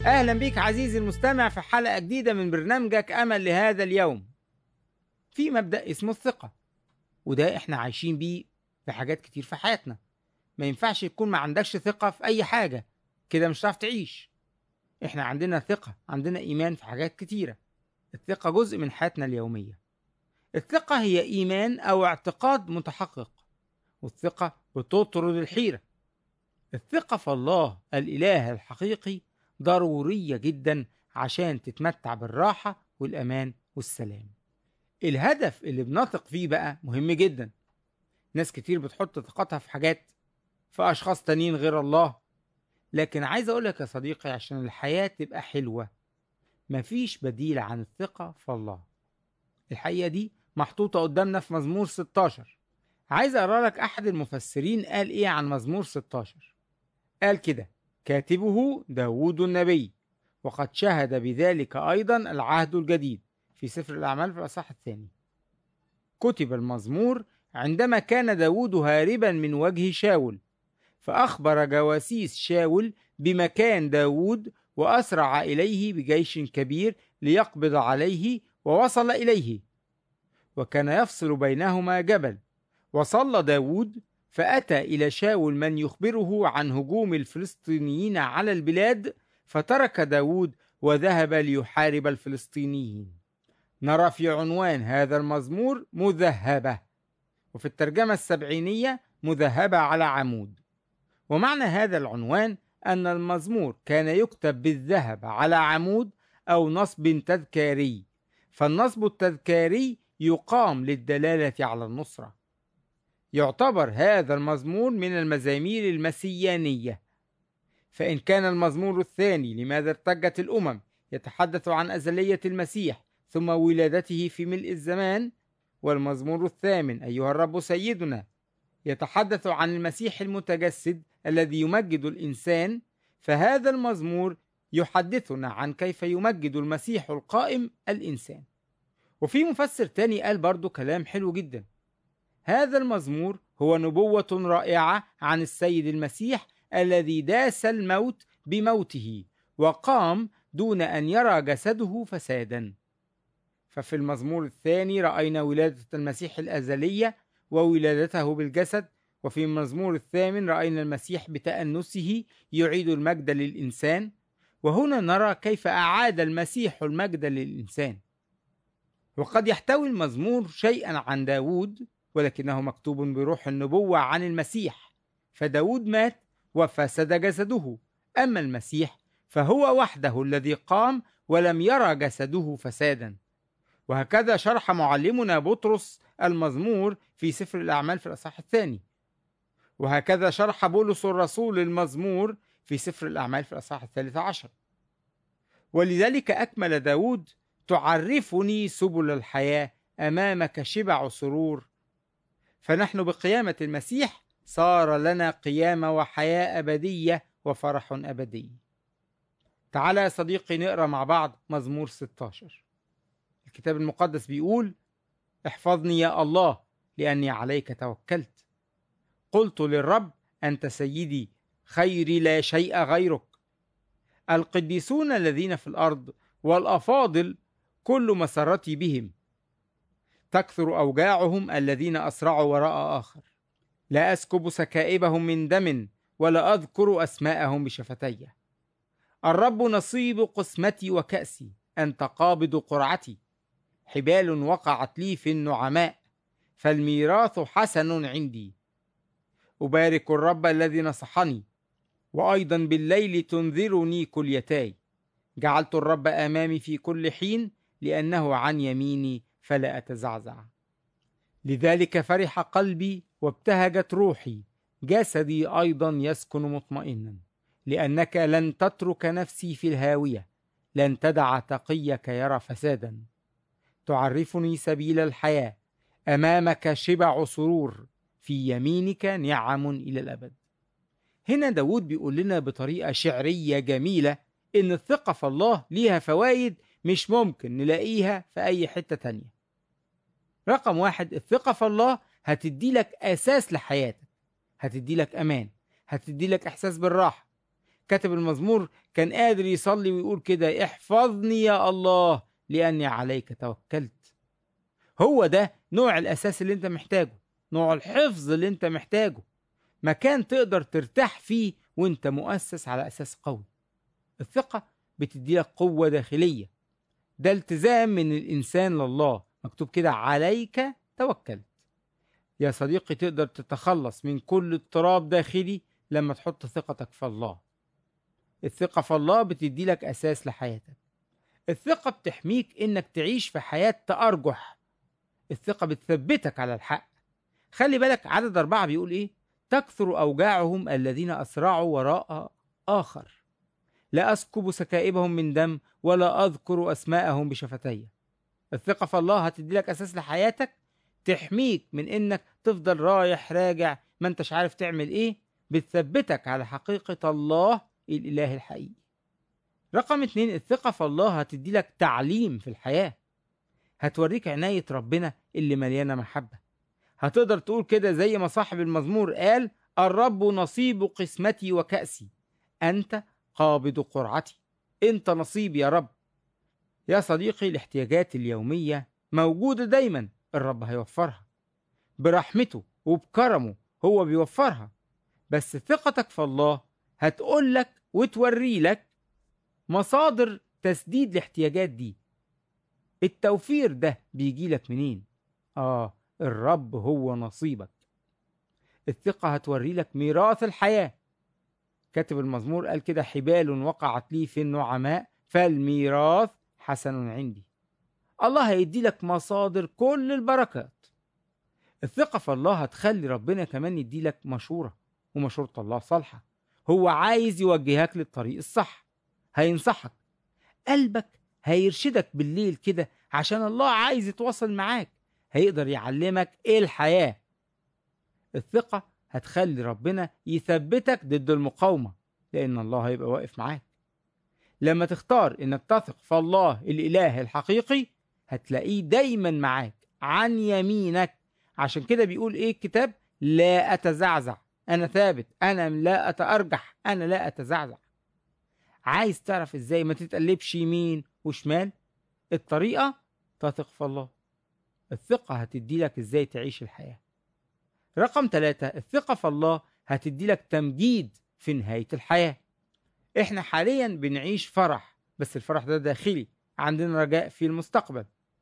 أهلا بيك عزيزي المستمع في حلقة جديدة من برنامجك أمل لهذا اليوم في مبدأ اسمه الثقة وده احنا عايشين بيه في حاجات كتير في حياتنا ما ينفعش يكون ما عندكش ثقة في أي حاجة كده مش هتعرف تعيش احنا عندنا ثقة عندنا إيمان في حاجات كتيرة الثقة جزء من حياتنا اليومية الثقة هي إيمان أو اعتقاد متحقق والثقة بتطرد الحيرة الثقة في الله الإله الحقيقي ضرورية جدا عشان تتمتع بالراحة والأمان والسلام الهدف اللي بنثق فيه بقى مهم جدا ناس كتير بتحط ثقتها في حاجات في أشخاص تانيين غير الله لكن عايز أقولك يا صديقي عشان الحياة تبقى حلوة مفيش بديل عن الثقة في الله الحقيقة دي محطوطة قدامنا في مزمور 16 عايز أقرأ لك أحد المفسرين قال إيه عن مزمور 16 قال كده كاتبه داود النبي وقد شهد بذلك أيضا العهد الجديد في سفر الأعمال في الأصحاح الثاني كتب المزمور عندما كان داود هاربا من وجه شاول فأخبر جواسيس شاول بمكان داود وأسرع إليه بجيش كبير ليقبض عليه ووصل إليه وكان يفصل بينهما جبل وصلى داود فأتى إلى شاول من يخبره عن هجوم الفلسطينيين على البلاد فترك داود وذهب ليحارب الفلسطينيين نرى في عنوان هذا المزمور مذهبة وفي الترجمة السبعينية مذهبة على عمود ومعنى هذا العنوان أن المزمور كان يكتب بالذهب على عمود أو نصب تذكاري فالنصب التذكاري يقام للدلالة على النصرة يعتبر هذا المزمور من المزامير المسيانية فإن كان المزمور الثاني لماذا ارتجت الأمم يتحدث عن أزلية المسيح ثم ولادته في ملء الزمان والمزمور الثامن أيها الرب سيدنا يتحدث عن المسيح المتجسد الذي يمجد الإنسان فهذا المزمور يحدثنا عن كيف يمجد المسيح القائم الإنسان وفي مفسر تاني قال برضو كلام حلو جدا هذا المزمور هو نبوة رائعة عن السيد المسيح الذي داس الموت بموته وقام دون أن يرى جسده فسادا ففي المزمور الثاني رأينا ولادة المسيح الأزلية وولادته بالجسد وفي المزمور الثامن رأينا المسيح بتأنسه يعيد المجد للإنسان وهنا نرى كيف أعاد المسيح المجد للإنسان وقد يحتوي المزمور شيئا عن داود ولكنه مكتوب بروح النبوة عن المسيح فداود مات وفسد جسده أما المسيح فهو وحده الذي قام ولم يرى جسده فسادا وهكذا شرح معلمنا بطرس المزمور في سفر الأعمال في الأصحاح الثاني وهكذا شرح بولس الرسول المزمور في سفر الأعمال في الأصحاح الثالث عشر ولذلك أكمل داود تعرفني سبل الحياة أمامك شبع سرور فنحن بقيامة المسيح صار لنا قيامة وحياة أبدية وفرح أبدي تعالى يا صديقي نقرأ مع بعض مزمور 16 الكتاب المقدس بيقول احفظني يا الله لأني عليك توكلت قلت للرب أنت سيدي خيري لا شيء غيرك القديسون الذين في الأرض والأفاضل كل مسرتي بهم تكثر أوجاعهم الذين أسرعوا وراء آخر لا أسكب سكائبهم من دم ولا أذكر أسماءهم بشفتي الرب نصيب قسمتي وكأسي أنت قابض قرعتي حبال وقعت لي في النعماء فالميراث حسن عندي أبارك الرب الذي نصحني وأيضا بالليل تنذرني كليتاي جعلت الرب أمامي في كل حين لأنه عن يميني فلا أتزعزع لذلك فرح قلبي وابتهجت روحي جسدي أيضا يسكن مطمئنا لأنك لن تترك نفسي في الهاوية لن تدع تقيك يرى فسادا تعرفني سبيل الحياة أمامك شبع سرور في يمينك نعم إلى الأبد هنا داود بيقول لنا بطريقة شعرية جميلة إن الثقة في الله ليها فوائد مش ممكن نلاقيها في أي حتة تانية رقم واحد الثقة في الله هتدي لك أساس لحياتك هتدي لك أمان هتدي لك إحساس بالراحة كاتب المزمور كان قادر يصلي ويقول كده احفظني يا الله لأني عليك توكلت هو ده نوع الأساس اللي انت محتاجه نوع الحفظ اللي انت محتاجه مكان تقدر ترتاح فيه وانت مؤسس على أساس قوي الثقة بتديلك قوة داخلية ده التزام من الإنسان لله مكتوب كده عليك توكلت يا صديقي تقدر تتخلص من كل اضطراب داخلي لما تحط ثقتك في الله الثقة في الله بتدي لك أساس لحياتك الثقة بتحميك إنك تعيش في حياة تأرجح الثقة بتثبتك على الحق خلي بالك عدد أربعة بيقول إيه تكثر أوجاعهم الذين أسرعوا وراء آخر لا أسكب سكائبهم من دم ولا أذكر أسماءهم بشفتي الثقة في الله هتدي لك أساس لحياتك تحميك من إنك تفضل رايح راجع ما أنتش عارف تعمل إيه بتثبتك على حقيقة الله الإله الحقيقي رقم اتنين الثقة في الله هتدي لك تعليم في الحياة هتوريك عناية ربنا اللي مليانة محبة هتقدر تقول كده زي ما صاحب المزمور قال الرب نصيب قسمتي وكأسي أنت قابض قرعتي أنت نصيب يا رب يا صديقي الاحتياجات اليومية موجودة دايما الرب هيوفرها برحمته وبكرمه هو بيوفرها بس ثقتك في الله هتقول لك وتوري لك مصادر تسديد الاحتياجات دي التوفير ده بيجي لك منين آه الرب هو نصيبك الثقة هتوري لك ميراث الحياة كاتب المزمور قال كده حبال وقعت لي في النعماء فالميراث حسن عندي الله هيدي لك مصادر كل البركات الثقة في الله هتخلي ربنا كمان يدي لك مشورة ومشورة الله صالحة هو عايز يوجهك للطريق الصح هينصحك قلبك هيرشدك بالليل كده عشان الله عايز يتواصل معاك هيقدر يعلمك ايه الحياة الثقة هتخلي ربنا يثبتك ضد المقاومة لأن الله هيبقى واقف معاك لما تختار انك تثق في الله الإله الحقيقي هتلاقيه دايما معاك عن يمينك عشان كده بيقول ايه الكتاب لا أتزعزع أنا ثابت أنا لا أتأرجح أنا لا أتزعزع عايز تعرف ازاي ما تتقلبش يمين وشمال الطريقة تثق في الله الثقة هتدي لك ازاي تعيش الحياة رقم ثلاثة الثقة في الله هتدي لك تمجيد في نهاية الحياة احنا حاليا بنعيش فرح بس الفرح ده داخلي عندنا رجاء في المستقبل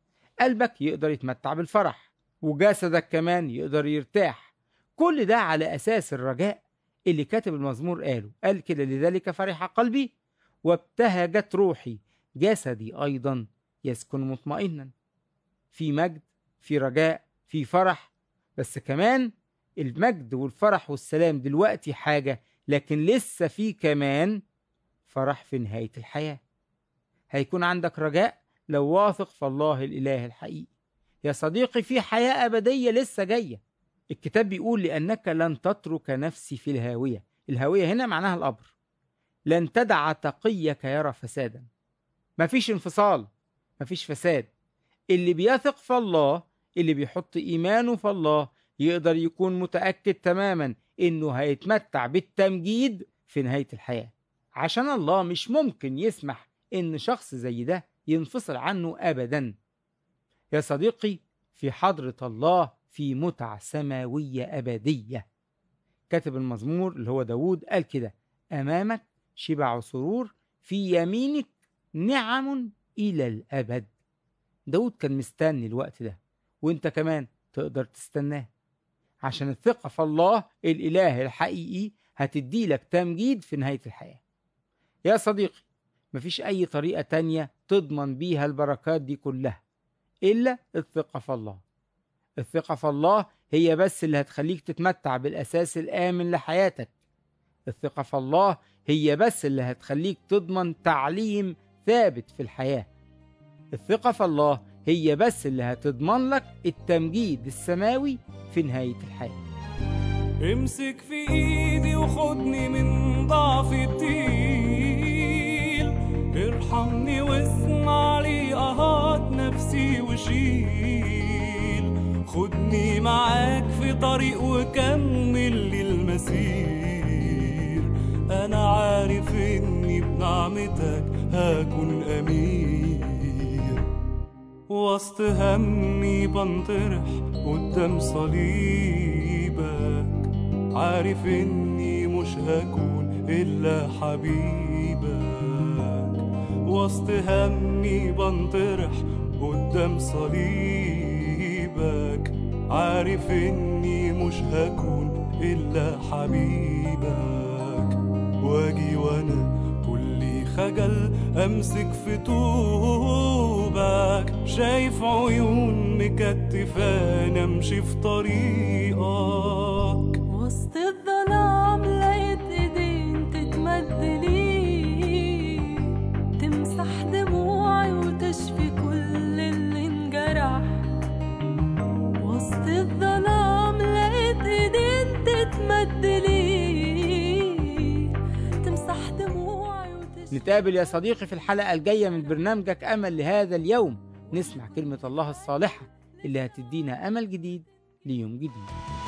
قلبك يقدر يتمتع بالفرح وجسدك كمان يقدر يرتاح كل ده على أساس الرجاء اللي كاتب المزمور قاله قال كده لذلك فرح قلبي وابتهجت روحي جسدي أيضا يسكن مطمئنا في مجد في رجاء في فرح بس كمان المجد والفرح والسلام دلوقتي حاجة لكن لسه في كمان فرح في نهاية الحياة هيكون عندك رجاء لو واثق في الله الإله الحقيقي يا صديقي في حياة أبدية لسه جاية الكتاب بيقول لأنك لن تترك نفسي في الهاوية الهاوية هنا معناها القبر لن تدع تقيك يرى فسادا مفيش انفصال مفيش فساد اللي بيثق في الله اللي بيحط إيمانه في الله يقدر يكون متأكد تماما إنه هيتمتع بالتمجيد في نهاية الحياة عشان الله مش ممكن يسمح إن شخص زي ده ينفصل عنه أبدا يا صديقي في حضرة الله في متع سماوية أبدية كاتب المزمور اللي هو داود قال كده أمامك شبع سرور في يمينك نعم إلى الأبد داود كان مستني الوقت ده وانت كمان تقدر تستناه عشان الثقة في الله الإله الحقيقي هتدي لك تمجيد في نهاية الحياة يا صديقي مفيش أي طريقة تانية تضمن بيها البركات دي كلها إلا الثقة في الله الثقة في الله هي بس اللي هتخليك تتمتع بالأساس الآمن لحياتك الثقة في الله هي بس اللي هتخليك تضمن تعليم ثابت في الحياة الثقة في الله هي بس اللي هتضمن لك التمجيد السماوي في نهاية الحياة امسك في ايدي وخدني من ضعف التقيل ارحمني واسمع لي اهات نفسي وشيل خدني معاك في طريق وكمل لي المسير أنا عارف إني بنعمتك هكون أمير وسط همي بنطرح قدام صليبك عارف إني مش هكون إلا حبيبك وسط همي بنطرح قدام صليبك عارف إني مش هكون إلا حبيبك واجي وأنا كلي خجل أمسك في طوبك شايف عيون مكتفاني أمشي في طريقك وسط الظلام لقيت ايدين تتمد لي تمسح دموعي وتشفي كل اللي انجرح وسط الظلام لقيت ايدين تتمد لي تمسح دموعي وتشفي نتقابل يا صديقي في الحلقة الجاية من برنامجك أمل لهذا اليوم نسمع كلمة الله الصالحة اللي هتدينا أمل جديد ليوم جديد